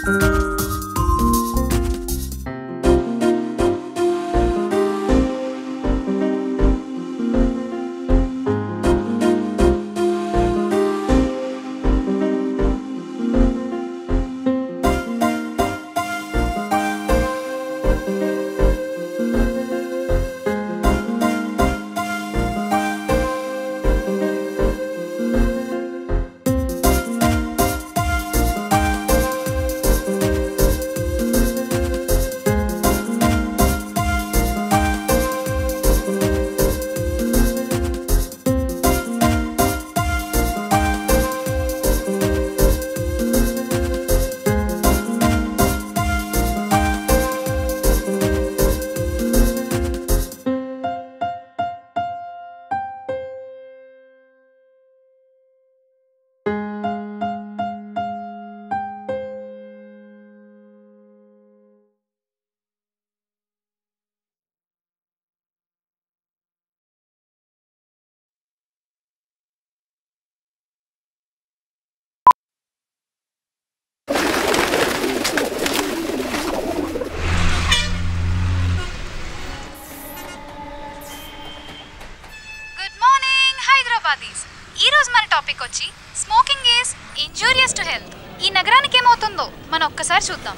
Good morning Hyderabadis ఈ రోజు మన టాపిక్ వచ్చి smoking is injurious to health ఈ నగరానికి ఏమవుతుందో మనం ఒక్కసారి చూద్దాం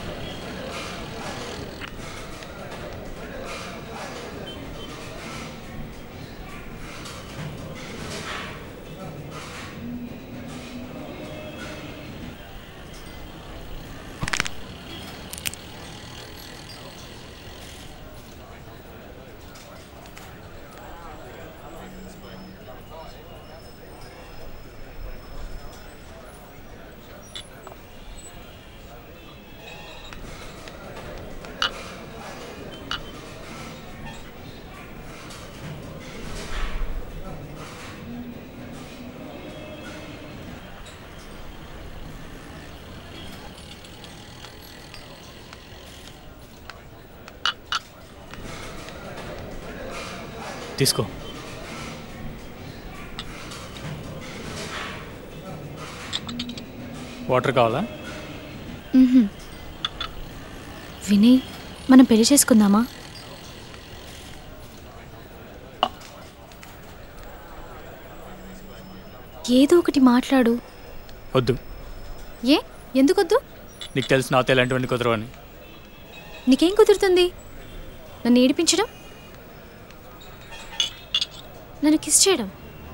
తీసుకో వాటర్ కావాలా వినయ్ మనం పెళ్లి చేసుకుందామా ఏదో ఒకటి మాట్లాడు వద్దు ఏ ఎందుకొద్దు నీకు తెలుసు నాతో ఎలాంటివన్నీ కుదరవని నీకేం కుదురుతుంది నన్ను ఏడిపించడం నన్ను కిస్ చేయడం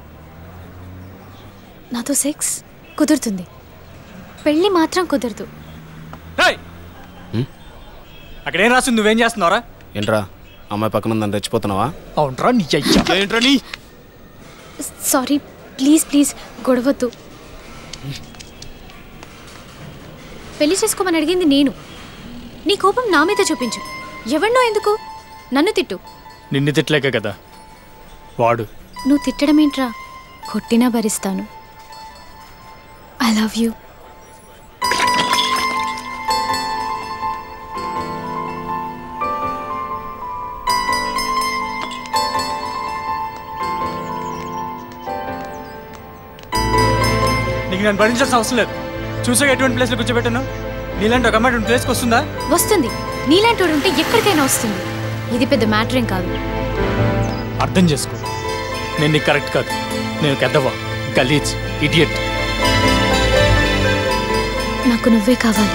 నాతో సెక్స్ కుదురుతుంది పెళ్ళి మాత్రం కుదరదు రేయ్! అక్కడ ఏం రాసింది నువ్వేం చేస్తున్నావురా ఏంట్రా అమ్మాయి పక్కన ఉందని రెచ్చిపోతున్నావా అవునరా నీ అయ్యా ఏంట్రా నీ సారీ ప్లీజ్ ప్లీజ్ గొడవద్దు పెళ్లి చేసుకోమని అడిగింది నేను నీ కోపం నా మీద చూపించు ఎవరినో ఎందుకు నన్ను తిట్టు నిన్ను తిట్టలేక కదా వాడు నువ్వు తిట్టడం ఏంట్రా కొట్టినా భరిస్తాను ఐ లవ్ యూ నీకు నన్ను భరించాల్సిన అవసరం లేదు చూసాక ఎటువంటి ప్లేస్లో కూర్చోబెట్టాను నీలాంటి ఒక అమ్మాయి ప్లేస్కి వస్తుందా వస్తుంది నీలాంటి వాడు ఉంటే ఎక్కడికైనా వస్తుంది ఇది పెద్ద మ్యాటర్ ఏం కాదు అర్థం చేసుకో నేను నీకు కరెక్ట్ కాదు నేను పెద్దవా గలీజ్ ఇడియట్ నాకు నువ్వే కావాలి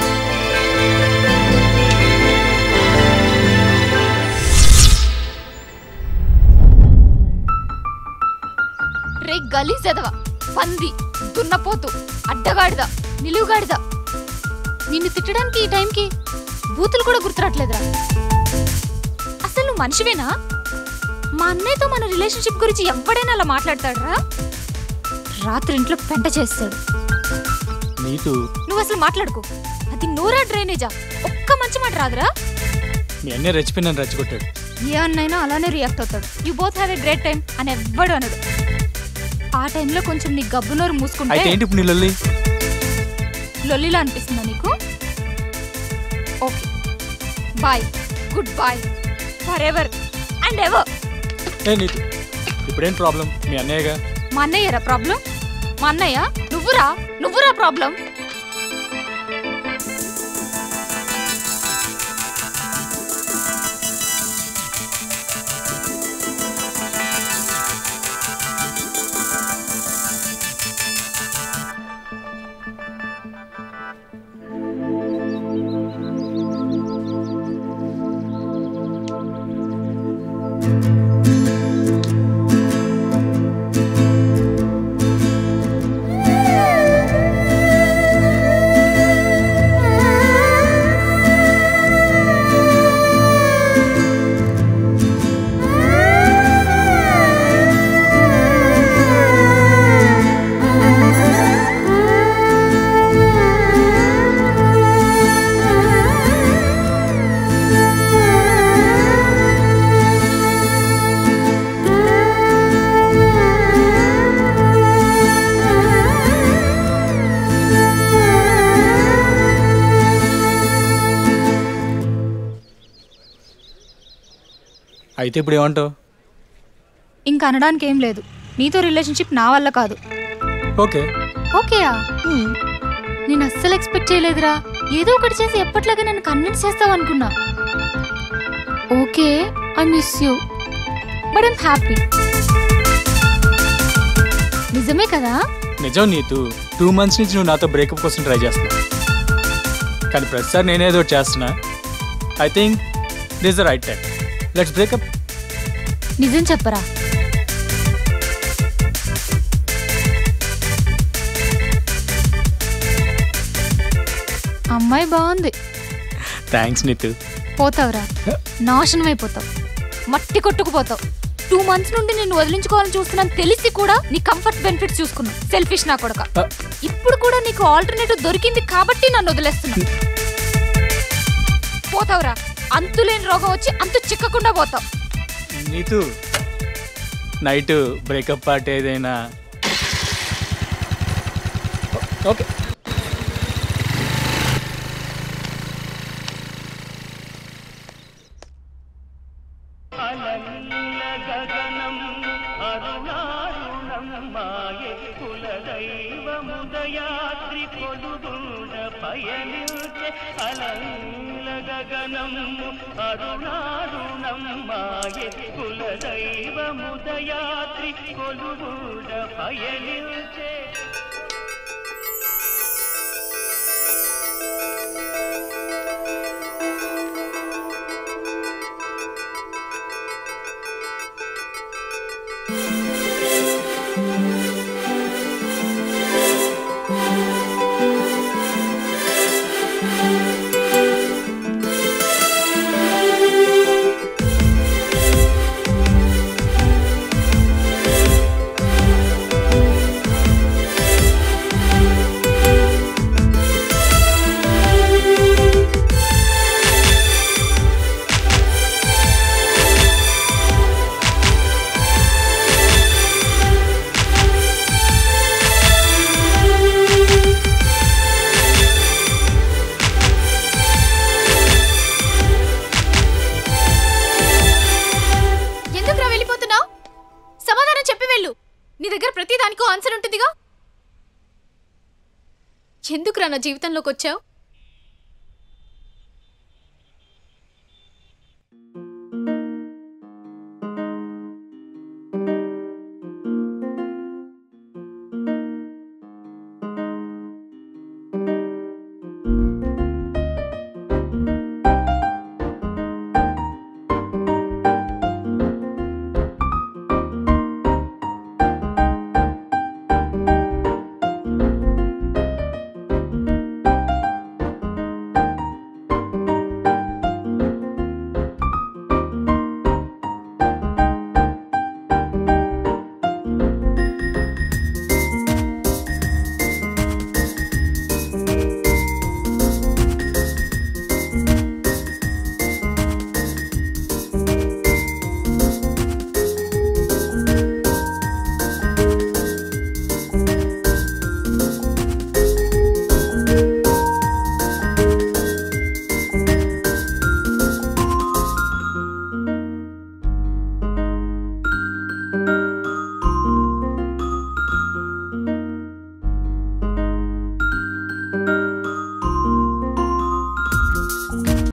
రే గలీజ్ ఎదవ పంది దున్నపోతు అడ్డగాడిద నిలువుగాడిద నిన్ను తిట్టడానికి ఈ టైంకి బూతులు కూడా గుర్తురాట్లేదురా అసలు నువ్వు మనిషివేనా మా అన్నయ్యతో మన రిలేషన్షిప్ గురించి ఎవడైనా అలా మాట్లాడతాడరా రాత్రి ఇంట్లో పెంట చేస్తాడు నీతు నువ్వు అసలు మాట్లాడుకో అది నోరా డ్రైనేజా ఒక్క మంచి మాట రాదురా మీ అన్నీ రెచ్చిపోయి నన్ను రెచ్చగొట్టాడు ఏ అన్నైనా అలానే రియాక్ట్ అవుతాడు you both have a great time అని ఎవ్వడు అనడు ఆ టైంలో కొంచెం నీ గబ్బు నోరు అయితే మూసుకుంటే ఏంటి ఇప్పుడు నీ లొల్లి లొల్లిలా అనిపిస్తుందా నీకు okay bye good bye forever and ever ఏ నీతు ఇప్పుడేం ప్రాబ్లం మీ అన్నయ్యగా మా అన్నయ్యరా ప్రాబ్లం మా అన్నయ్య నువ్వురా నువ్వురా ప్రాబ్లం అయితే ఇప్పుడు ఏమంటావు ఇంక అనడానికి ఏం లేదు నీతో రిలేషన్షిప్ నా వల్ల కాదు ఓకే ఓకేయా నేను అస్సలు ఎక్స్పెక్ట్ చేయలేదురా ఏదో ఒకటి చేసి ఎప్పట్లాగా నన్ను కన్విన్స్ చేస్తావు అనుకున్నా okay I miss you but I'm happy నిజమే కదా నిజం నీతు టూ మంత్స్ నుంచి నువ్వు నాతో బ్రేకప్ కోసం ట్రై చేస్తున్నావు కానీ ప్రతిసారి నేనేదో ఒకటి చేస్తున్నా I think this the right time let's breakup నిజం చెప్పరా అమ్మాయి బాగుంది థ్యాంక్స్ నీతు పోతావురా నాశనం అయిపోతావు మట్టి కొట్టుకుపోతావు టూ మంత్స్ నుండి నేను వదిలించుకోవాలని చూస్తున్నాను తెలిసి కూడా నీ కంఫర్ట్ బెనిఫిట్స్ చూసుకున్నావు సెల్ఫిష్ నా కొడక Uh. ఇప్పుడు కూడా నీకు ఆల్టర్నేటివ్ దొరికింది కాబట్టి నన్ను వదిలేస్తున్నా పోతావురా అంతులేని రోగం వచ్చి అంతు చిక్కకుండా పోతావు నీతు నైట్ బ్రేకప్ పార్టీ ఏదైనా ఓకే గగనం అరుణారుణం మాయే కులదైవముదయాత్రి కొలుగుండ పయనించే అలంల గగనం అరుణారుణం మాయే కులదైవముదయాత్రి కొలుగుండ పయనించే ఎందుకురా వెళ్ళిపోతున్నావు సమాధానం చెప్పి వెళ్ళు నీ దగ్గర ప్రతి దానికో ఆన్సర్ ఉంటుందిగా ఎందుకురా నా జీవితంలోకి వచ్చావు